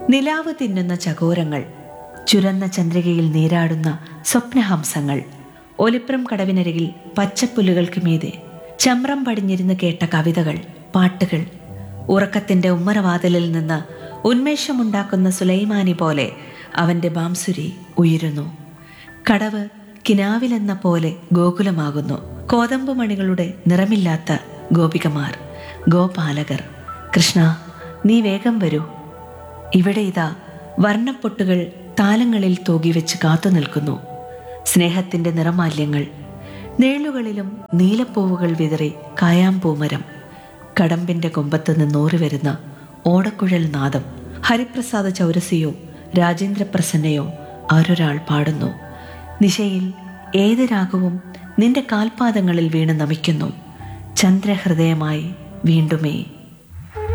നിലാവ് തിന്നുന്ന ചകോരങ്ങൾ ചുരന്ന ചന്ദ്രികയിൽ നീരാടുന്ന സ്വപ്നഹംസങ്ങൾ ഒലിപ്രം കടവിനരികിൽ പച്ചപ്പുല്ലുകൾക്ക് മീതെ ചമ്രം പടിഞ്ഞിരുന്ന് കേട്ട കവിതകൾ പാട്ടുകൾ ഉറക്കത്തിന്റെ ഉമ്മറവാതിലിൽ നിന്ന് ഉന്മേഷമുണ്ടാക്കുന്ന സുലൈമാനി പോലെ അവന്റെ ബാംസുരി ഉയരുന്നു കടവ് കിനാവിലെന്ന പോലെ ഗോകുലമാകുന്നു കോതമ്പുമണികളുടെ നിറമില്ലാത്ത ഗോപികമാർ ഗോപാലകർ കൃഷ്ണ നീ വേഗം വരൂ ഇവിടെ ഇതാ വർണ്ണപ്പൊട്ടുകൾ താലങ്ങളിൽ തൂകിവെച്ച് കാത്തു നിൽക്കുന്നു സ്നേഹത്തിന്റെ നിറമാല്യങ്ങൾ നേളുകളിലും നീലപ്പൂവുകൾ വിതറി കായാമ്പൂമരം കടമ്പിന്റെ കൊമ്പത്ത് നിന്നൂറി വരുന്ന ഓടക്കുഴൽ നാദം ഹരിപ്രസാദ ചൗരസിയോ രാജേന്ദ്ര പ്രസന്നയോ ആരൊരാൾ പാടുന്നു നിശയിൽ ഏത് രാഗവും നിന്റെ കാൽപാദങ്ങളിൽ വീണ് നമിക്കുന്നു ചന്ദ്രഹൃദയമായി വീണ്ടുമേ